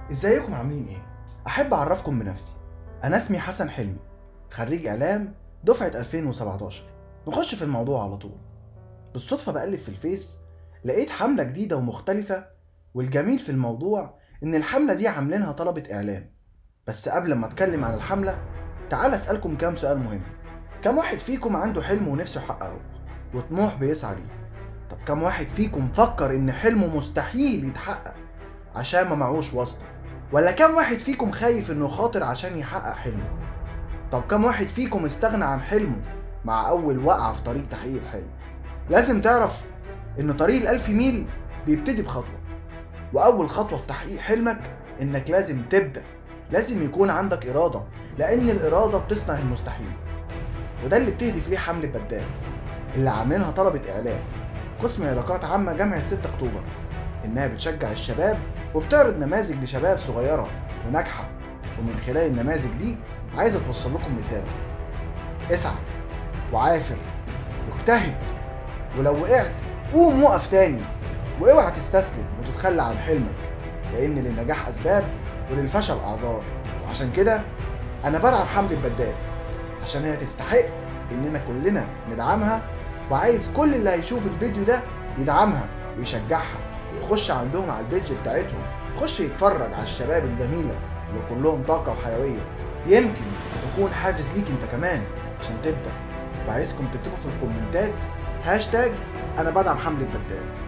ازيكم عاملين ايه؟ احب اعرفكم بنفسي انا اسمي حسن حلمي خريج اعلام دفعة 2017 نخش في الموضوع على طول بالصدفة بقلب في الفيس لقيت حملة جديدة ومختلفة والجميل في الموضوع ان الحملة دي عاملينها طلبة اعلام بس قبل ما اتكلم عن الحملة تعال اسألكم كام سؤال مهم كم واحد فيكم عنده حلم ونفسه يحققه وطموح بيسعى ليه طب كم واحد فيكم فكر ان حلمه مستحيل يتحقق عشان ما معهوش واسطة ولا كم واحد فيكم خايف انه خاطر عشان يحقق حلمه طب كم واحد فيكم استغنى عن حلمه مع اول وقعة في طريق تحقيق الحلم لازم تعرف ان طريق الالف ميل بيبتدي بخطوة واول خطوة في تحقيق حلمك انك لازم تبدأ لازم يكون عندك إرادة لأن الإرادة بتصنع المستحيل وده اللي بتهدف ليه حملة بدال اللي عاملينها طلبة إعلام قسم علاقات عامة جامعة 6 أكتوبر إنها بتشجع الشباب وبتعرض نماذج لشباب صغيرة وناجحة ومن خلال النماذج دي عايزة توصل لكم رسالة اسعى وعافر واجتهد ولو وقعت قوم وقف تاني واوعى تستسلم وتتخلى عن حلمك لأن للنجاح أسباب وللفشل أعذار وعشان كده أنا بدعم حملة بدال عشان هي تستحق إننا كلنا ندعمها وعايز كل اللي هيشوف الفيديو ده يدعمها ويشجعها ويخش عندهم على البيج بتاعتهم يخش يتفرج على الشباب الجميلة اللي كلهم طاقة وحيوية يمكن تكون حافز ليك انت كمان عشان تبدأ وعايزكم تكتبوا في الكومنتات هاشتاج انا بدعم حملة بدال